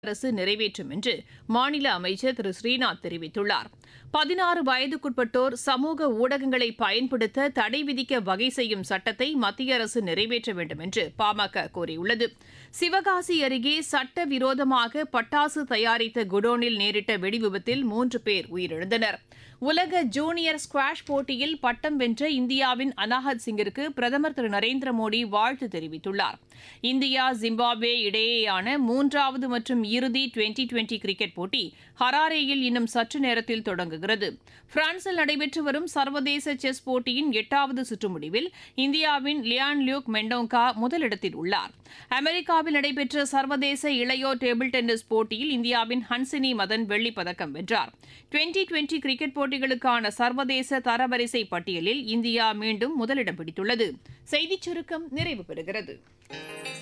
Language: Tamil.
அரசு நிறைவேற்றும் என்று மாநில அமைச்சர் திரு ஸ்ரீநாத் தெரிவித்துள்ளார் பதினாறு வயதுக்குட்பட்டோர் சமூக ஊடகங்களை பயன்படுத்த தடை விதிக்க வகை செய்யும் சட்டத்தை மத்திய அரசு நிறைவேற்ற வேண்டும் என்று பாமக கோரியுள்ளது சிவகாசி அருகே சட்டவிரோதமாக பட்டாசு தயாரித்த குடோனில் நேரிட்ட வெடிவிபத்தில் மூன்று பேர் உயிரிழந்தனர் உலக ஜூனியர் ஸ்குவாஷ் போட்டியில் பட்டம் வென்ற இந்தியாவின் அனாஹத் சிங்கிற்கு பிரதமர் திரு நரேந்திர மோடி வாழ்த்து தெரிவித்துள்ளார் இந்தியா ஜிம்பாப்வே இடையேயான மூன்றாவது மற்றும் இறுதி டுவெண்டி டுவெண்டி கிரிக்கெட் போட்டி ஹராரேயில் இன்னும் சற்று நேரத்தில் தொடங்குகிறது பிரான்சில் நடைபெற்று வரும் சர்வதேச செஸ் போட்டியின் எட்டாவது சுற்று முடிவில் இந்தியாவின் லியான் லியூக் மெண்டோங்கா முதலிடத்தில் உள்ளார் அமெரிக்காவில் நடைபெற்ற சர்வதேச இளையோர் டேபிள் டென்னிஸ் போட்டியில் இந்தியாவின் ஹன்சினி மதன் வெள்ளிப் பதக்கம் வென்றார் டுவெண்டி டுவெண்டி கிரிக்கெட் போட்டிகளுக்கான சர்வதேச தரவரிசை பட்டியலில் இந்தியா மீண்டும் முதலிடம் பிடித்துள்ளது செய்திச் சுருக்கம் நிறைவு பெறுகிறது